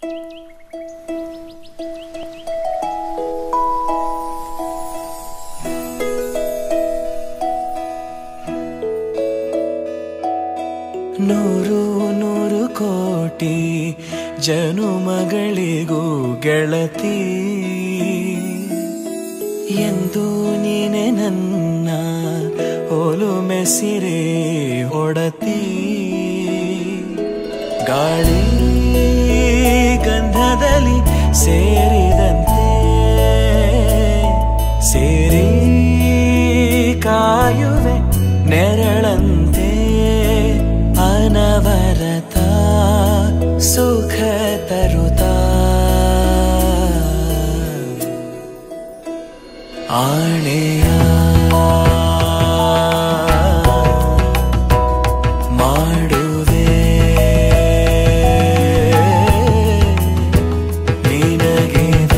ನೂರು ನೂರು ಕೋಟಿ ಜನುಮಗಳಿಗೂ ಗೆಳತಿ ಎಂದು ನೀನೆ ನನ್ನ ಓಲು ಮೆಸಿರೆ ಒಡತಿ ಗಾಳಿ ಗಂಧದಲ್ಲಿ ಸೇರಿದಂತೆ ಸೇರಿ ಕಾಯುವೆ ನೆರಳಂತೆ ಅನವರತ ಸುಖ ತರುತ್ತಾ ಆಣೆಯ ಮಾಡುವೆ ನಿನಗೆದು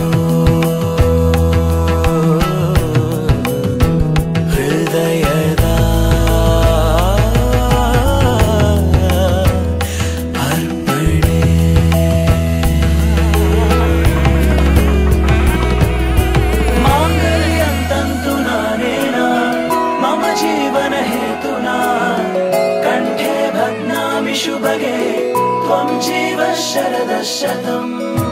ಹೃದಯದ ಅರ್ಪಣೆ माङ्गल्यं तन्तु नानेन मम जीवन हेतुना कण्ठे भग्नामि शुभगे त्वं जीव शरदः शतम्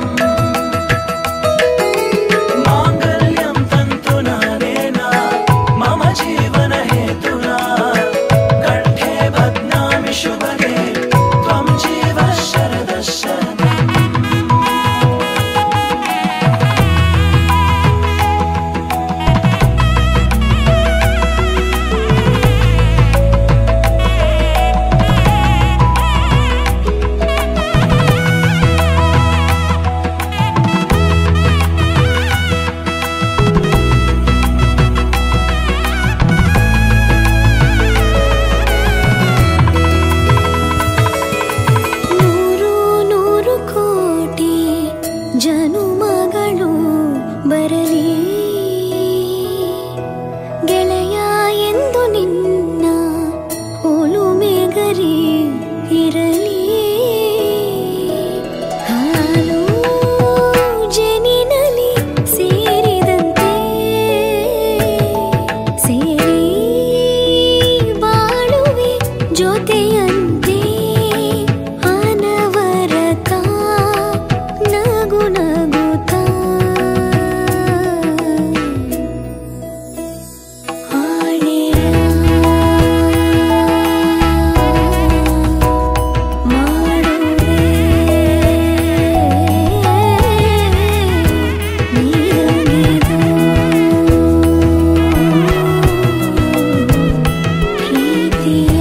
माङ्गल्यं तन्तु नानेन मम जीवन हेतुना कण्ठे भग्नामि शुभगे त्वं जीव शरदः शतम् ನೂರು ನೂರು ಕೋಟಿ ಜನುಮಗಳು ಬರಲಿ ಗೆಳೆಯ ಎಂದು ನಿನ್ನ ಒಲುಮೆಗರಿ ಇರಲಿ ಹಾಲು ಜನಿನಲಿ ಸೇರಿದಂತೆ ಸೇರಿ ಬಾಳುವೆ ಜೊತೆಯಂತೆ ಅನವರತ ನಗು ನಗುತ್ತಾ ಆಣೆಯ ಮಾಡುವೆ ನೀರಗಿದು ಪ್ರೀತಿಯ